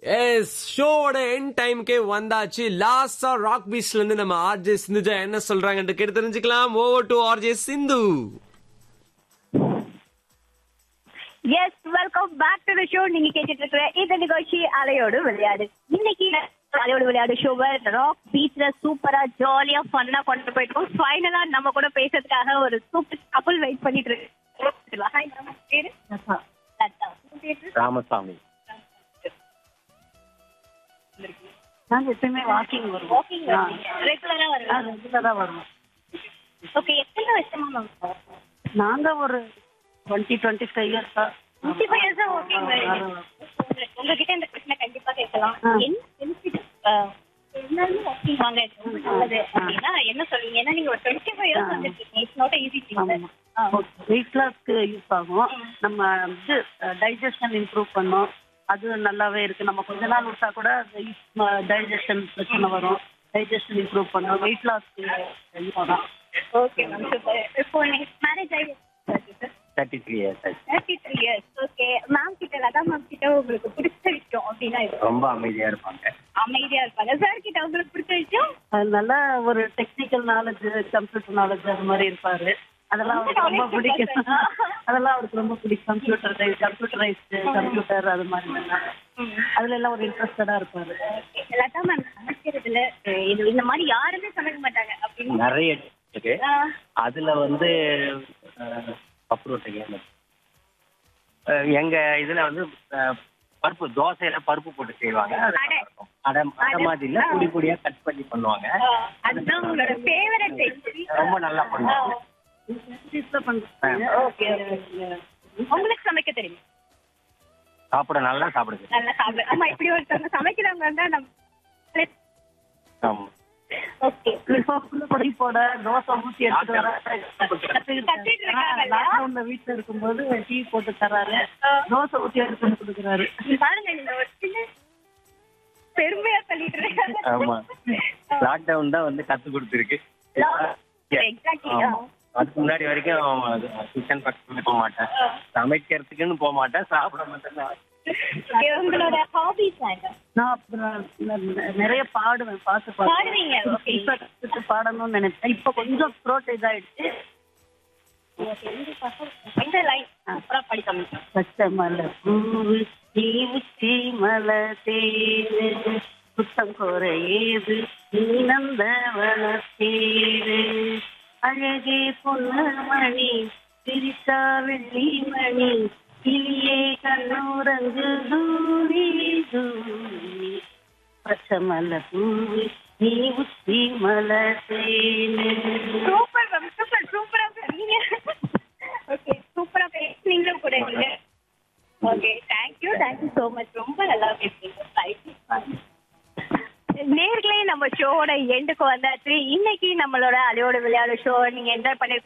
S ஷோவோட என் டைம்க்கே வந்தாச்சு லாஸ்டா ராக் பீச்ல இருந்து நம்ம ஆர்ஜே சிந்துஜா என்ன சொல்றாங்கன்னு கேட்டு தெரிஞ்சுக்கலாம் over to RJ Sindhu S welcome back to the show நீங்க கேட்டுட்டு இருக்கிற இந்த நிகழ்ச்சி அலையோடு விளையாடு இன்னைக்கு அலையோடு விளையாடு ஷோவை ராக் பீச்ல சூப்பரா ஜாலியா ஃபன்னா கொண்டு போயிட்டோம் ஃபைனலா நம்ம கூட பேசுறதுக்காக ஒரு சூப்பர் கப்பல் வெயிட் பண்ணிட்டு இருக்கு Hi, ma'am. பேரு லதா. உங்க பேரு? ராமசாமி நாங்க எப்பயுமே வாக்கிங் வருவோம் Walking வருவீங்க. Regular ஆ வருவீங்க. ரெகுலரா வருவோம் Okay, எத்தனை வருஷமா மேம் நாங்க ஒரு டுவெண்ட்டி டுவெண்ட்டி ஃபைவ் இயர்ஸா டுவெண்ட்டி ஃபைவ் இயர்ஸா வாக்கிங் உங்ககிட்ட இந்த பிரச்சனை கண்டிப்பா கேட்கலாம் ஆ. என்ன பெனிஃபிட் எல்லாருமே வாக்கிங் வாங்க இது ரொம்ப நல்லது அப்படின்னா என்ன சொல்லுவீங்க ஏன்னா நீங்க ஒரு டுவெண்ட்டி ஃபைவ் இயர்ஸ் வந்துருக்கீங்க it's not easy thing weight லாஸ்க்கு யூஸ் ஆகும் நம்ம இது டைஜஷன் இம்ப்ரூவ் பண்ணும் அது நல்லாவே இருக்கு நம்ம கொஞ்ச நாள் விட்டா கூட டைஜஷன் பிரச்சனை வரும் டைஜஷன் இம்ப்ரூவ் பண்ணும் வெயிட் லாஸ்க்கு யூஸ் ஆகும் ஓகே மேம் சூப்பர் இப்போ நீங்க மேரேஜ் ஆகி தேர்ட்டி த்ரீ இயர்ஸ் ஆச்சு thirty three years okay ma'am கிட்ட லதா மேம் கிட்ட உங்களுக்கு பிடிச்ச விஷயம் அப்படின்னா இது ரொம்ப அமைதியா இருப்பாங்க அமைதியா இருப்பாங்க சார் கிட்ட உங்களுக்கு பிடிச்ச விஷயம் அதனால ஒரு டெக்னிக்கல் நாலேஜ் கம்ப்யூட்டர் நாலேஜ் அது மாதிரி இருப்பாரு அதெல்லாம் அவருக்கு ரொம்ப பிடிக்கும் அதெல்லாம் அவருக்கு ரொம்ப பிடிக்கும் கம்ப்யூட்டர் கம்ப்யூட்டரைஸ்டு கம்ப்யூட்டர் அது மாதிரி எல்லாம். அதுல எல்லாம் ஒரு இன்ட்ரெஸ்டடா இருப்பாரு லதா மேம் சமைக்கிறதுல அஹ், இது இந்த மாதிரி யாருமே சமைக்க மாட்டாங்க அப்படின்னு நிறைய இருக்கு ஆ. அதுல வந்து பப்புரோட்டை எங்க இதுல வந்து அஹ், பருப்பு தோசையில பருப்பு போட்டு செய்வாங்க அது அடை. நல்லா இருக்கும். அடை அடை மாதிரி இல்ல பொடி பொடியா கட் பண்ணி பண்ணுவாங்க ஆஹ் அதுதான் உங்களோட ஃபேவரட் ரொம்ப நல்லா பண்ணுவாங்க சீஸ்ல பண்றாங்க ஓகே உங்களுக்கு சமைக்க தெரியும் சாப்பிட நல்லா சாப்பிடுது நல்லா சாப்பிடு ஆமா இப்படி ஒருத்தவங்க சமைக்கிறவங்க இருந்தா நம்ம ஆமா ஓகே பொடி போட தோசை ஊத்தி எடுத்துட்டு வர கத்துக்கிட்டு இருக்காங்கல்ல? லாக்டவுன்ல வீட்டுல இருக்கும்போது டீ போட்டு தராரு தோசை ஊத்தி எடுத்து வந்து கொடுக்குறாரு பாருங்க நீங்க ஒரு சின்ன பெருமையா சொல்லிட்டு இருக்காங்க ஆமா லாக்டவுன் தான் வந்து கத்து கொடுத்துருக்கு எக்ஸாக்ட்லி ஆமா. அதுக்கு முன்னாடி வரைக்கும் கிச்சன் பக்கத்துல போக மாட்டேன் சமைக்கிறதுக்குன்னு போக மாட்டேன் சாப்பிட மாட்டேன் உங்களோட ஹாபிஸ் என்ன நான் அப்புறம் ந- நிறைய பாடுவேன் பாட்டு பாடுவீங்க, okay. இப்ப கத்துட்டு பாடணும்னு நினைச்சேன் இப்ப கொஞ்சம் த்ரோட் இதாயிடுச்சு இந்த லைன் சூப்பரா படிக்கணும் பச்சை மலர் பூவு நீ உச்சி மலர் தேரு புத்தம் கோர ஏது நீ நந்தவன தேரு அழகே பொன்னமணி சிரித்தா வெள்ளி மணி கிளியே கண்ணூரங்கு தூரி தூரி பச்சை மலர் பூவு நீ உச்சி மலர் தேரு சூப்பர் மேம் சூப்பர் சூப்பரா நீங்க ஓகே சூப்பரா பேசுனீங்களும் கூட நீங்க okay thank you thank you so much ரொம்ப நல்லா பேசுறீங்க நேர்களே நம்ம ஷோவோட எண்டுக்கு வந்தாச்சு இன்னைக்கு நம்மளோட அலையோட விளையாடு ஷோ நீங்க என்ஜாய் பண்ணி